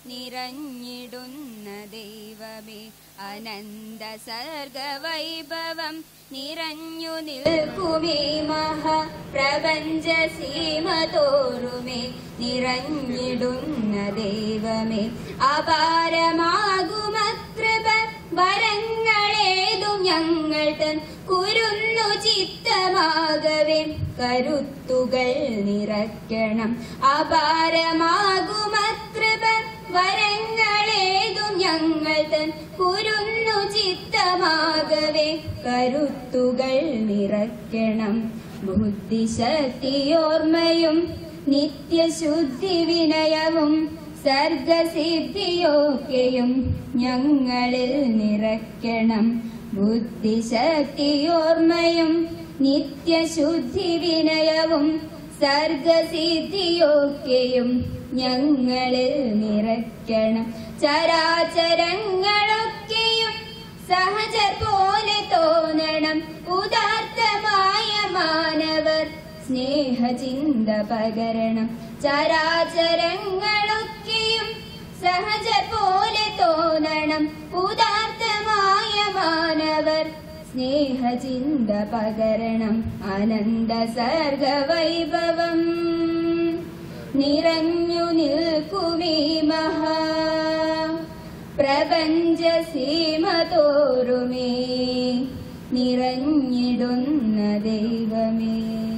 നിറഞ്ഞിടുന്ന ദൈവമേ അനന്ത സർഗവൈഭവം നിറഞ്ഞു നിൽക്കുമേ മഹാ പ്രപഞ്ച സീമ തോറുമേ നിറഞ്ഞിടുന്ന ദൈവമേ അപാരമാകുമകൃപ വരങ്ങളേതും ഞങ്ങൾ തൻ കുരുന്നു ചിത്തമാകവേ കരുത്തുകൾ നിറയ്ക്കണം അപാരമാകുമകൃപ വരങ്ങളേതും ഞങ്ങൾ തൻ കുരുന്നു ചിത്തമാകവേ കരുത്തുകൾ നിറയ്ക്കണം ബുദ്ധിശക്തിയോർമ്മയും നിത്യശുദ്ധി വിനയവും സർഗസിദ്ധിയൊക്കെയും ഞങ്ങളിൽ നിറയ്ക്കണം ബുദ്ധിശക്തിയോർമ്മയും നിത്യശുദ്ധി വിനയവും സർഗസിദ്ധിയൊക്കെയും ഞങ്ങളിൽ നിറയ്ക്കണം ചരാചരങ്ങളൊക്കെയും സഹജർ പോലെ തോന്നണം ഉദാത്തമായ മാനവർ സ്നേഹചിന്ത പകരണം ചരാചരങ്ങളൊക്കെയും സഹജർ പോലെ തോന്നണം ഉദാത്തമായ മാനവർ സ്നേഹചിന്ത പകരണം അനന്ത സർഗവൈഭവം നിറഞ്ഞു നിൽക്കുമീ മഹാ പ്രപഞ്ച സീമ തോറുമേ നിറഞ്ഞിടുന്ന ദൈവമേ